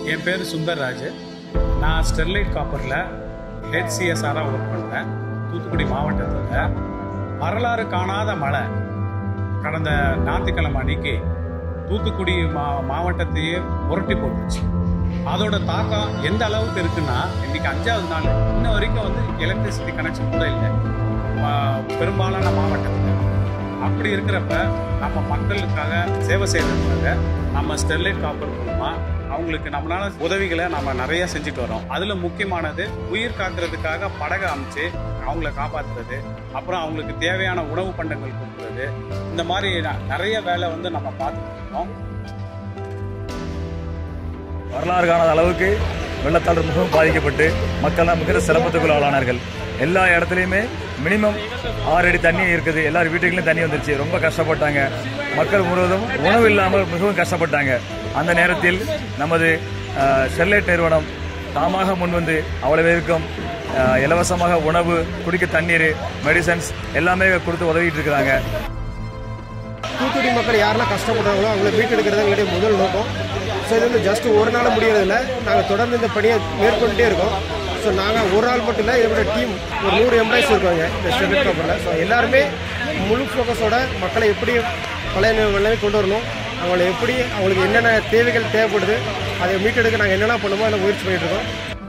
என் பேர் சுந்தர்ராஜ் நான் ஸ்டெர்லைட் காப்பரில் ஹெட் சிஎஸ்ஆராக ஒர்க் பண்ணுறேன் தூத்துக்குடி மாவட்டத்தில் வரலாறு காணாத மழை கடந்த ஞாயிற்றுக்கிழமை அன்னைக்கு தூத்துக்குடி மா மாவட்டத்தையே புரட்டி போட்டுருச்சு அதோட தாக்கம் எந்த அளவுக்கு இருக்குன்னா இன்னைக்கு அஞ்சாவது நாள் இன்ன வரைக்கும் வந்து எலக்ட்ரிசிட்டி கனெக்ஷன் கூட இல்லை ஆஹ் பெரும்பாலான மாவட்டத்தில் அப்படி இருக்கிறப்ப நம்ம மக்களுக்காக சேவை செய்யறதுக்காக நம்ம ஸ்டெர்லைட் காப்பர் மூலமாக அவங்களுக்கு நம்மளால உதவிகளை நம்ம நிறைய செஞ்சுட்டு வரோம் அதுல முக்கியமானது உயிர் காக்கிறதுக்காக படகு அமைச்சு அவங்கள காப்பாத்துறது அப்புறம் அவங்களுக்கு தேவையான உணவு பண்டங்கள் கொடுக்குறது இந்த மாதிரி ந- நிறைய வேலை வந்து நம்ம பார்த்துட்டு இருக்கோம் வரலாறு காணாத அளவுக்கு வெள்ளத்தால் மிகவும் பாதிக்கப்பட்டு மக்கள்லாம் மிகுந்த சிரமத்துக்குள் ஆளானார்கள் எல்லா இடத்துலையுமே மினிமம் ஆறு அடி தண்ணி இருக்குது எல்லார் வீட்டுகளிலும் தண்ணி வந்துருச்சு ரொம்ப கஷ்டப்பட்டாங்க மக்கள் முழுவதும் உணவு இல்லாமல் மிகவும் கஷ்டப்பட்டாங்க அந்த நேரத்தில் நமது அஹ், ஸ்டெர்லைட் நிறுவனம் தாமாக முன்வந்து அவ்வளவு பேருக்கும் அஹ், இலவசமாக உணவு குடிக்க தண்ணீர் மெடிசன்ஸ் எல்லாமே கொடுத்து உதவிட்டு இருக்கிறாங்க தூத்துக்குடி மக்கள் யாரெல்லாம் கஷ்டப்படுறாங்களோ அவங்கள மீட்டெடுக்கிறது எங்களுடைய முதல் நோக்கம் ஸோ இது வந்து ஜஸ்ட் ஒரு நாள் முடியறதில்ல நாங்கள் தொடர்ந்து இந்த பணியை மேற்கொண்டே இருக்கோம் ஸோ நாங்கள் ஒரு நாள் மட்டும் இல்லை என்னோட டீம் ஒரு நூறு எம்ப்ளாயிஸ் இருக்காங்க இந்த ஸ்டெர்லைட் கம்பெனியில் ஸோ எல்லாருமே முழு ஃபோக்கஸோட மக்களை எப்படி பழைய நிலைமை கொண்டு வரணும் அவங்களை எப்படி அவங்களுக்கு என்னென்ன தேவைகள் தேவைப்படுது அதை மீட்டெடுக்க நாங்கள் என்னென்ன பண்ணுமோ அதில் முயற்சி பண்ணிட்டு இருக்கோம்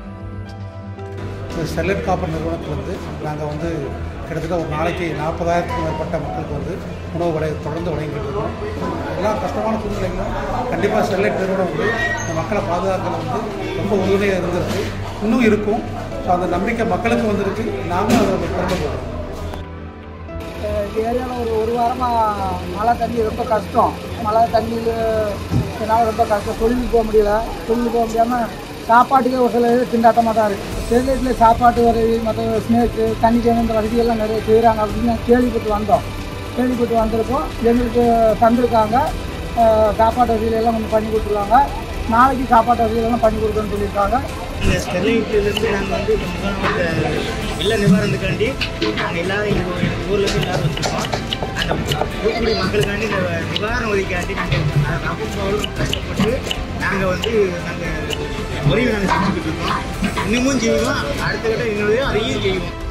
இந்த ஸ்டெர்லைட் காப்பர் நிறுவனத்தில் வந்து நாங்கள் வந்து கிட்டத்தட்ட ஒரு நாளைக்கு நாற்பதாயிரத்துக்கும் மேற்பட்ட மக்களுக்கு வந்து உணவு வழி தொடர்ந்து வழங்கிட்டு இருக்கோம் எல்லா கஷ்டமான சூழ்நிலைகளும் கண்டிப்பாக ஸ்டெர்லைட் நிறுவனம் வந்து இந்த மக்களை பாதுகாக்கிறது வந்து ரொம்ப உறுதுணையாக இருந்திருக்கு இன்னும் இருக்கும் ஸோ அந்த நம்பிக்கை மக்களுக்கு வந்திருக்கு நாங்களும் அதை பெருமைப்படுறோம் இந்த ஏரியாவில் ஒரு ஒரு வாரமாக மழை தண்ணி ரொம்ப கஷ்டம் மழை தண்ணியில் இதனால் ரொம்ப கஷ்டம் தொழில் போக முடியல தொழில் போக முடியாமல் சாப்பாட்டுக்கே ஒரு சில இது திண்டாட்டமாக தான் இருக்குது ஸ்டெர்லைட்டில் சாப்பாட்டு வசதி மற்ற ஸ்னேக்கு தண்ணி தேவை இந்த வசதியெல்லாம் நிறைய செய்கிறாங்க அப்படின்னு கேள்விப்பட்டு வந்தோம் கேள்விப்பட்டு வந்திருக்கோம் எங்களுக்கு தந்திருக்காங்க அஹ், சாப்பாட்டு வசதியெல்லாம் கொஞ்சம் பண்ணி கொடுத்துருவாங்க நாளைக்கு சாப்பாட்டு வசதியெல்லாம் பண்ணி கொடுக்குறேன்னு சொல்லியிருக்காங்க இந்த ஸ்டெர்லைட்லேருந்து நாங்கள் வந்து இப்போ முதல்ல இந்த வெள்ள நிவாரணத்துக்காண்டி நாங்கள் எல்லாரும் எங்கள் எங்கள் ஊர்லேருந்து எல்லாரும் வச்சுருக்கோம் அந்த தூத்துக்குடி மக்களுக்காண்டி இந்த நிவாரண உதவிக்காண்டி நாங்கள் அப்பவும் கஷ்டப்பட்டு நாங்கள் வந்து நாங்கள் உதவி நாங்கள் செஞ்சுக்கிட்டு இருக்கோம் இன்னமும் செய்வோம் அடுத்த கட்ட இன்னொரு அதையும் செய்வோம்